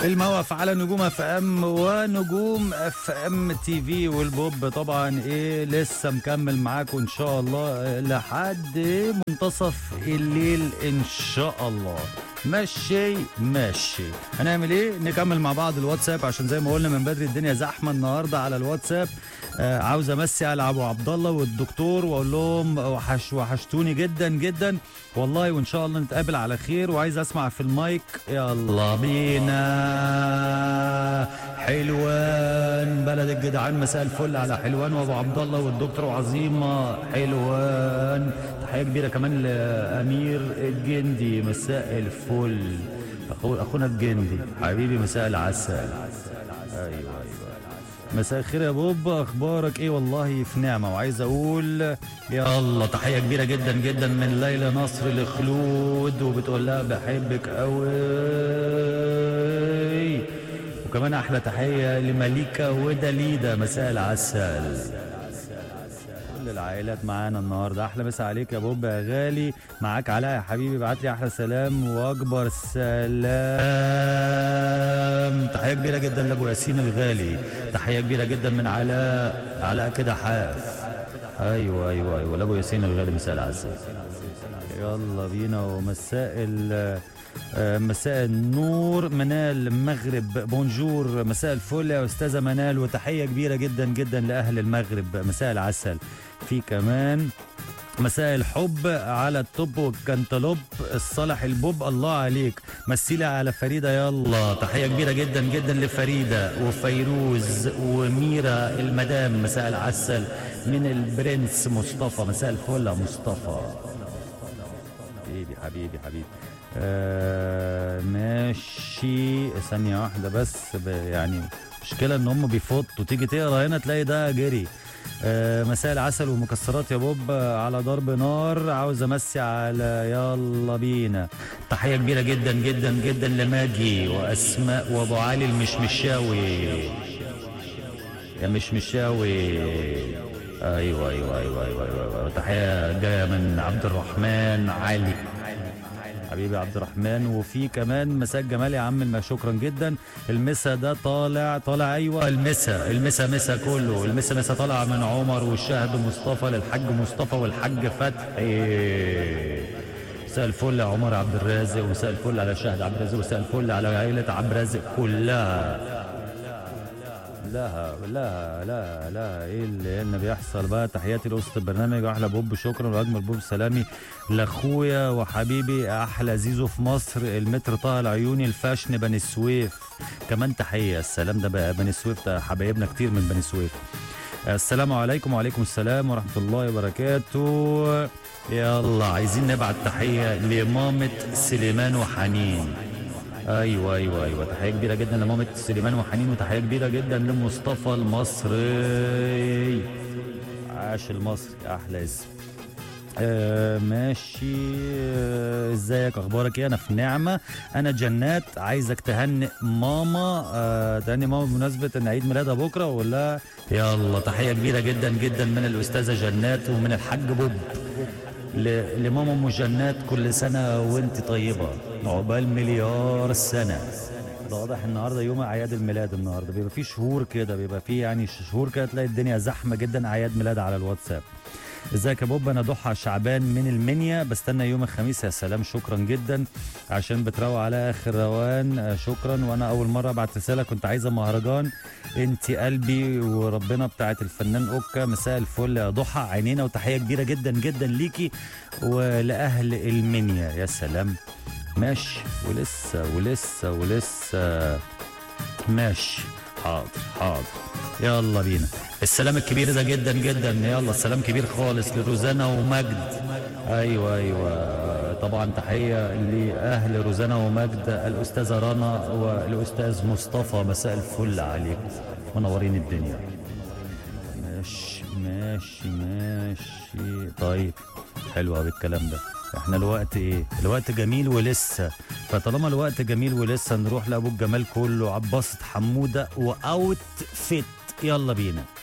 الموقف على نجوم اف ام ونجوم اف ام تي في والبوب طبعا ايه لسه مكمل معاكم ان شاء الله لحد منتصف الليل ان شاء الله ماشي ماشي هنعمل ايه نكمل مع بعض الواتساب عشان زي ما قلنا من بدري الدنيا زحمه النهارده على الواتساب آه عاوز امسي على ابو عبد الله والدكتور واقول لهم وحش وحشتوني جدا جدا والله وان شاء الله نتقابل على خير وعايز اسمع في المايك يلا بينا حلوان بلد الجدعان مساء الفل على حلوان وابو عبد الله والدكتور وعظيمه حلوان تحيه كبيره كمان لامير الجندي مساء الفل أخو اخونا الجندي حبيبي مساء العسل ايوه ايوه مساء الخير يا بوب اخبارك ايه والله في نعمه وعايز اقول يا الله تحيه كبيره جدا جدا من ليلى نصر لخلود وبتقول لها بحبك قوي وكمان احلى تحيه لمليكه ودليده مساء العسل كل العائلات معانا النهارده احلى مسا عليك يا بوب يا غالي معاك علاء يا حبيبي بعت لي احلى سلام واكبر سلام تحيه كبيره جدا لابو ياسين الغالي تحيه كبيره جدا من علاء علاء كده حاف ايوه ايوه ايوه لابو ياسين الغالي مساء العسل يلا بينا ومساء ال آه، مساء النور منال المغرب بونجور مساء الفل يا استاذه منال وتحيه كبيره جدا جدا لاهل المغرب مساء العسل في كمان مساء الحب على الطب والكنتالوب الصالح البوب الله عليك مسيلة على فريدة يلا تحية كبيرة جدا جدا لفريدة وفيروز وميرا المدام مساء العسل من البرنس مصطفى مساء الفل يا مصطفى حبيبي حبيبي حبيبي آه ماشي ثانية واحدة بس ب- يعني مشكلة ان هم بيفطوا تيجي تقرا هنا تلاقي ده جري آه مساء العسل ومكسرات يا بوب آه، على ضرب نار عاوز امسي على يلا بينا تحية كبيرة جدا جدا جدا لماجي واسماء وابو علي المشمشاوي يا مشمشاوي ايوه ايوه ايوه ايوه, أيوة, أيوة. تحيه جايه من عبد الرحمن علي حبيبي عبد الرحمن وفي كمان مساء جمال يا عم الم- شكرا جدا المسا ده طالع طالع ايوه المسا المسا مسا كله المسا مسا طالع من عمر والشهد مصطفى للحاج مصطفى والحاج فتحي مساء الفل يا عمر عبد الرازق ومساء الفل على شهد عبد الرازق ومساء الفل على عائله عبد الرازق كلها لا لا لا لا ايه اللي اللي بيحصل بقى تحياتي لوسط البرنامج واحلى بوب شكرا واجمل بوب سلامي لاخويا وحبيبي احلى زيزو في مصر المتر طه العيوني الفاشن بني سويف كمان تحيه السلام ده بقى بني سويف ده حبايبنا كتير من بني سويف السلام عليكم وعليكم السلام ورحمه الله وبركاته يلا عايزين نبعت تحيه لمامه سليمان وحنين ايوه ايوه ايوه تحيه كبيره جدا لمامة سليمان وحنين وتحيه كبيره جدا لمصطفى المصري عاش المصري احلى اسم آه ماشي آه، ازيك اخبارك ايه انا في نعمه انا جنات عايزك تهنئ ماما آه تهنئ ماما بمناسبه ان عيد ميلادها بكره ولا يلا تحيه كبيره جدا جدا من الاستاذه جنات ومن الحاج بوب ل- لماما ام جنات كل سنه وانت طيبه عقبال مليار سنه ده واضح النهارده يوم اعياد الميلاد النهارده بيبقى في شهور كده بيبقى في يعني شهور كده تلاقي الدنيا زحمه جدا اعياد ميلاد على الواتساب ازيك يا بوب انا ضحى شعبان من المنيا بستنى يوم الخميس يا سلام شكرا جدا عشان بتروق على اخر روان آه، شكرا وانا اول مره ابعت رساله كنت عايزه مهرجان انت قلبي وربنا بتاعت الفنان اوكا مساء الفل يا ضحى عينينا وتحيه كبيره جدا جدا ليكي ولاهل المنيا يا سلام ماشي ولسه ولسه ولسه ماشي حاضر حاضر يلا بينا السلام الكبير ده جدا جدا يلا السلام كبير خالص لروزانا ومجد ايوه ايوه طبعا تحيه لاهل روزانا ومجد الاستاذه رنا والاستاذ مصطفى مساء الفل عليكم منورين الدنيا ماشي ماشي ماشي طيب حلو قوي الكلام ده احنا الوقت ايه الوقت جميل ولسه فطالما الوقت جميل ولسه نروح لابو الجمال كله عباسة حموده واوت فيت يلا بينا